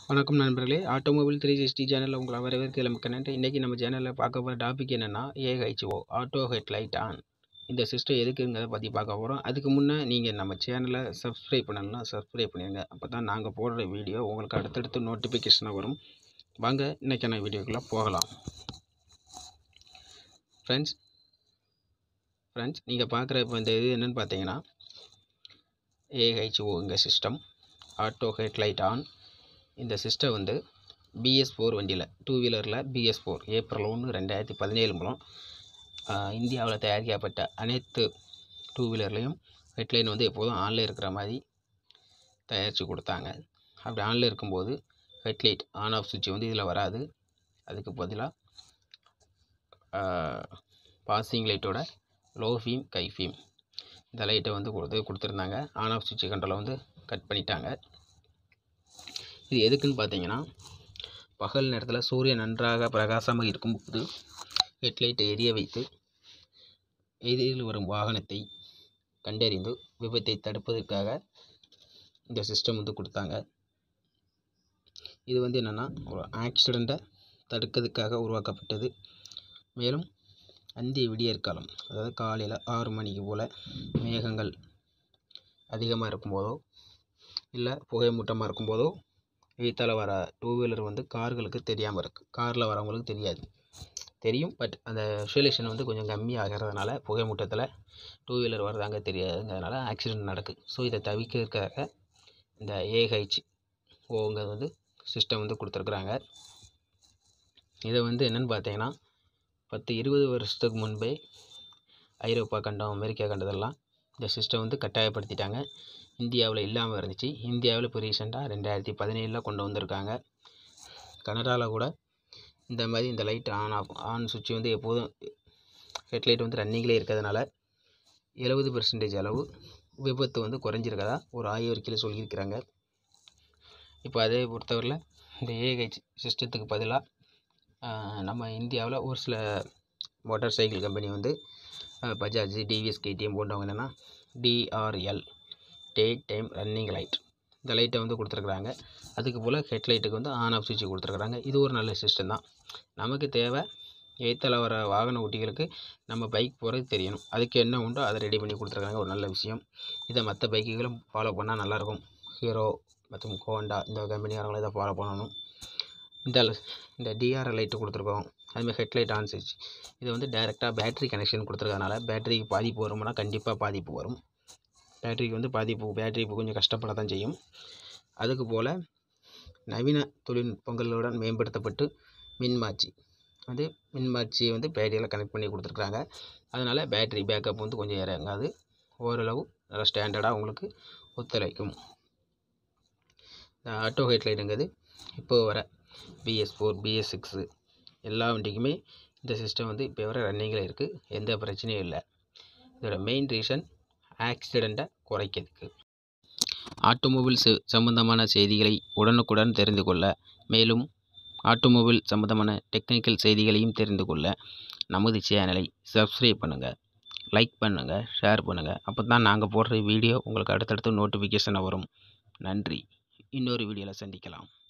வணக்கம் நண்பர்களே automobile three sixty சேனலில் உங்களை வரவேற்க மிக்க நன்றி இன்றைக்கி நம்ம சேனலில் பார்க்க போகிற டாபிக் என்னென்னா ஏஹெச்ஓ ஆட்டோ ஹெட்லைட் ஆன் இந்த சிஸ்டம் எதுக்குங்கிறத பற்றி பார்க்க போகிறோம் அதுக்கு முன்னே நீங்கள் நம்ம சேனலை சப்ஸ்கிரைப் பண்ணலன்னா சப்ஸ்கிரைப் பண்ணிடுங்க அப்போ தான் நாங்கள் போடுற வீடியோ உங்களுக்கு அடுத்தடுத்து நோட்டிஃபிகேஷனாக வரும் வாங்க இன்றைக்கான வீடியோக்குள்ளே போகலாம் ஃப்ரெண்ட்ஸ் ஃப்ரெண்ட்ஸ் நீங்கள் பார்க்குற இப்போ இந்த இது என்னென்னு பார்த்தீங்கன்னா ஏஹெச்ஓ இங்கே சிஸ்டம் ஆட்டோ ஹெட்லைட் ஆன் இந்த சிஸ்டம் வந்து பிஎஸ் ஃபோர் வண்டியில் டூ வீலரில் பிஎஸ் ஃபோர் ஏப்ரல் ஒன்று ரெண்டாயிரத்தி பதினேழு மூலம் இந்தியாவில் தயாரிக்கப்பட்ட அனைத்து டூ வீலர்லேயும் ஹெட்லைன் வந்து எப்போதும் ஆனில் இருக்கிற மாதிரி தயாரித்து கொடுத்தாங்க அப்படி ஆனில் இருக்கும்போது ஹெட்லைட் ஆன் ஆஃப் சுவிட்ச் வந்து இதில் வராது அதுக்கு பதிலாக பாசிங் லைட்டோட லோ ஃபீம் கை ஃபீம் இந்த லைட்டை வந்து கொடுத்து கொடுத்துருந்தாங்க ஆன் ஆஃப் சுவிட்ச் கண்ட்ரோலை வந்து கட் பண்ணிட்டாங்க இது எதுக்குன்னு பார்த்தீங்கன்னா பகல் நேரத்தில் சூரியன் நன்றாக பிரகாசமாக இருக்கும்போது ஹெட்லைட்டை எரிய வைத்து எதிரில் வரும் வாகனத்தை கண்டறிந்து விபத்தை தடுப்பதற்காக இந்த சிஸ்டம் வந்து கொடுத்தாங்க இது வந்து என்னென்னா ஒரு ஆக்சிடெண்ட்டை தடுக்கிறதுக்காக உருவாக்கப்பட்டது மேலும் அந்திய விடியற்காலம் அதாவது காலையில் ஆறு மணிக்கு போல் மேகங்கள் அதிகமாக இருக்கும்போதோ இல்லை புகை மூட்டமாக இருக்கும்போதோ எய்த்தால் வர டூ வீலர் வந்து கார்களுக்கு தெரியாமல் இருக்குது காரில் வரவங்களுக்கு தெரியாது தெரியும் பட் அந்த விஷுவலேஷன் வந்து கொஞ்சம் கம்மியாகிறதுனால புகை மூட்டத்தில் டூ வீலர் வரதாங்க தெரியாதுங்கிறதுனால ஆக்சிடெண்ட் நடக்குது ஸோ இதை தவிர்க்கிறதுக்காக இந்த ஏஹெச் ஓங்கிறது வந்து சிஸ்டம் வந்து கொடுத்துருக்குறாங்க இதை வந்து என்னென்னு பார்த்தீங்கன்னா பத்து இருபது வருஷத்துக்கு முன்பே ஐரோப்பா கண்டம் அமெரிக்கா கண்டதெல்லாம் இந்த சிஸ்டம் வந்து கட்டாயப்படுத்திட்டாங்க இந்தியாவில் இல்லாமல் இருந்துச்சு இந்தியாவில் இப்போ ரீசெண்டாக ரெண்டாயிரத்தி பதினேழில் கொண்டு வந்திருக்காங்க கனடாவில் கூட இந்த மாதிரி இந்த லைட் ஆன் ஆஃப் ஆன் சுவிட்ச் வந்து எப்போதும் ஹெட்லைட் வந்து ரன்னிங்கில் இருக்கிறதுனால எழுபது பெர்சன்டேஜ் அளவு விபத்து வந்து குறைஞ்சிருக்கதா ஒரு ஆய்வறிக்கையில் சொல்லியிருக்கிறாங்க இப்போ அதே பொறுத்தவரையில் இந்த ஏஹெச் சிஸ்டத்துக்கு பதிலாக நம்ம இந்தியாவில் ஒரு சில மோட்டார் சைக்கிள் கம்பெனி வந்து பஜாஜ் டிவிஎஸ் கேடிஎம் போன்றவங்க என்னென்னா DRL day time running light இந்த லைட்டை வந்து கொடுத்துருக்குறாங்க அதுக்கு போல் ஹெட்லைட்டுக்கு வந்து ஆன் ஆஃப் சுவிட்ச் கொடுத்துருக்குறாங்க இது ஒரு நல்ல சிஸ்டம் தான் நமக்கு தேவை எய்த்தால் வர வாகன ஓட்டிகளுக்கு நம்ம பைக் போகிறது தெரியணும் அதுக்கு என்ன உண்டோ அதை ரெடி பண்ணி கொடுத்துருக்காங்க ஒரு நல்ல விஷயம் இதை மற்ற பைக்குகளும் ஃபாலோ பண்ணால் நல்லாயிருக்கும் ஹீரோ மற்றும் ஹோண்டா இந்த கம்பெனிக்காரங்களும் இதை ஃபாலோ பண்ணணும் இந்த இந்த டிஆர்எல் லைட்டு கொடுத்துருக்கோம் அதுமாதிரி ஹெட்லைட் ஆன் சுவிட்ச் இது வந்து டைரெக்டாக பேட்ரி கனெக்ஷன் கொடுத்துருக்கறனால பேட்டரிக்கு பாதிப்பு வரும்னா கண்டிப்பாக பாதிப்பு வரும் பேட்டரிக்கு வந்து பாதிப்பு பேட்டரி இப்போ கொஞ்சம் கஷ்டப்பட தான் செய்யும் அதுக்கு போல் நவீன தொழில்நுட்பங்களுடன் மேம்படுத்தப்பட்டு மின்மாற்றி வந்து மின்மாற்றியை வந்து பேட்டரியில் கனெக்ட் பண்ணி கொடுத்துருக்குறாங்க அதனால் பேட்டரி பேக்கப் வந்து கொஞ்சம் இறங்காது ஓரளவு நல்லா ஸ்டாண்டர்டாக உங்களுக்கு ஒத்துழைக்கும் இந்த ஆட்டோ ஹெட்லைட்டுங்கிறது இப்போ வர பிஎஸ் ஃபோர் பிஎஸ் சிக்ஸு எல்லா வண்டிக்குமே இந்த சிஸ்டம் வந்து இப்போ வர ரன்னிங்கில் இருக்குது எந்த பிரச்சனையும் இல்லை இதோட மெயின் ரீசன் ஆக்சிடெண்ட்டை குறைக்கிறதுக்கு ஆட்டோமொபைல் சம்பந்தமான செய்திகளை உடனுக்குடன் தெரிந்து கொள்ள மேலும் ஆட்டோமொபைல் சம்பந்தமான டெக்னிக்கல் செய்திகளையும் தெரிந்து கொள்ள நமது சேனலை சப்ஸ்கிரைப் பண்ணுங்கள் லைக் பண்ணுங்கள் ஷேர் பண்ணுங்கள் அப்போ தான் நாங்கள் போடுற வீடியோ உங்களுக்கு அடுத்தடுத்து நோட்டிஃபிகேஷனாக வரும் நன்றி இன்னொரு வீடியோவில் சந்திக்கலாம்